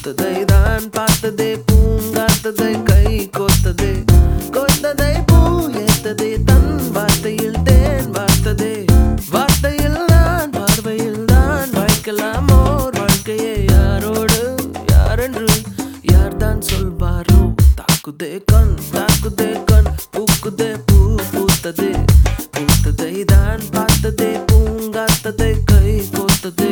பூத்ததை தான் பார்த்ததே பூங்காத்ததை கை கோத்ததே கோத்ததை பூ ஏத்ததே தன் வார்த்தையில் தேன் வார்த்ததே வார்த்தையில் நான் பார்வையில் தான் வாழ்க்கலாம் ஓர் வாழ்க்கையே யாரோடு யாரென்று யார்தான் சொல்வாரோ தாக்குதே கண் தாக்குதே கண் பூக்குதே பூ பூத்ததே பூத்ததை தான் பார்த்ததே பூங்காத்ததை கை கோத்ததே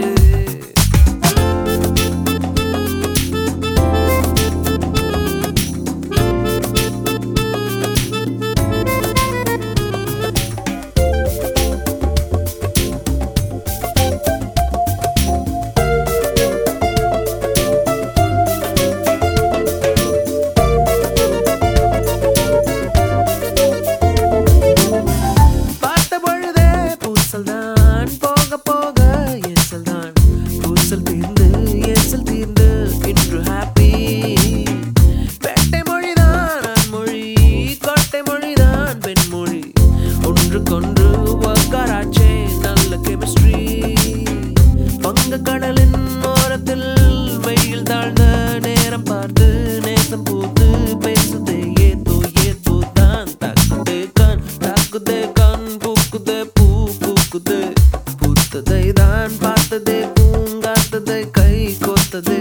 பார்த்த பொழுதே பூசல் தான் போக போக ஏசல் தான் பூசல் தீர்ந்து ஏசல் தீர்ந்து இன்று ஹாப்பி பேட்டை மொழிதான் மொழி கோட்டை மொழிதான் பெண்மொழி ஒன்றுக்கொன்று ஒக்கராச்சே நல்ல கெமிஸ்ட்ரி வங்க கடலின் ஓரத்தில் வெயில் தாழ்ந்த நேரம் பார்த்து நேசம் பூத்து பேசுதே ஏதோ ஏதோ தான் தாக்குதே கண் தாக்குதே கண் பூக்குதே பூ பூக்குதே பூத்ததை தான் பார்த்ததே பூங்காத்ததை கை கோத்ததே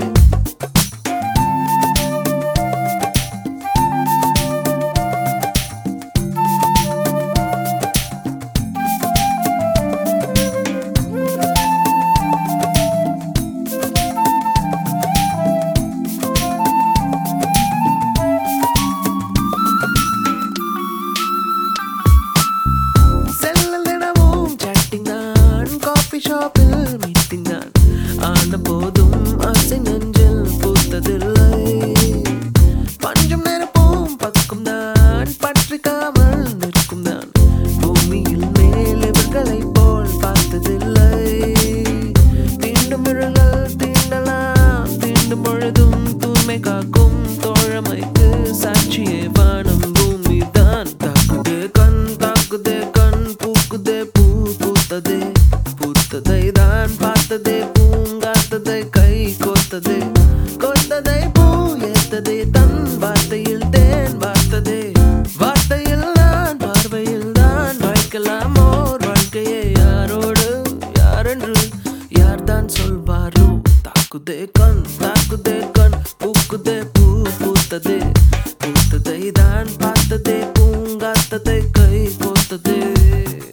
செல்லில் தினமும் chatting தான் காஃபி ஷாப்பில் மீட்டிங் தான் ஆன போதும் ஆசை நெஞ்சில் பூத்ததில்லை பஞ்சம் நிரப்பும் பக்கம் தான் பற்றிக்காமல் நிற்கும் தான் பூமியில் மேல் இவர்களைப் போல் பார்த்ததில்லை தீண்டும் விரல்கள் தீண்டலாம் தீண்டும் பொழுதும் தூய்மை காக்கும் தோழமைக்கு சாட்சியே வானம் பூமி தான் தாக்குதே கண் தாக்குதே கண் பூக்குதே பூ பூத்ததே பூத்ததை தான் பார்த்ததே பூங்காத்ததை கை கோத்ததே கோத்ததை பூ ஏத்ததே தன் வார்த்தையில் தேன் வார்த்ததே வார்த்தையில் நான் பார்வையில் தான் வாழ்க்கலாம் ஓர் வாழ்க்கையே யாரோடு யாரென்று யார்தான் சொல்வாரோ தாக்குதே கண் தாக்குதே கண் பூக்குதே பூ பூத்ததே பூத்ததை தான் பார்த்ததே பூங்காத்ததை கை கோத்ததே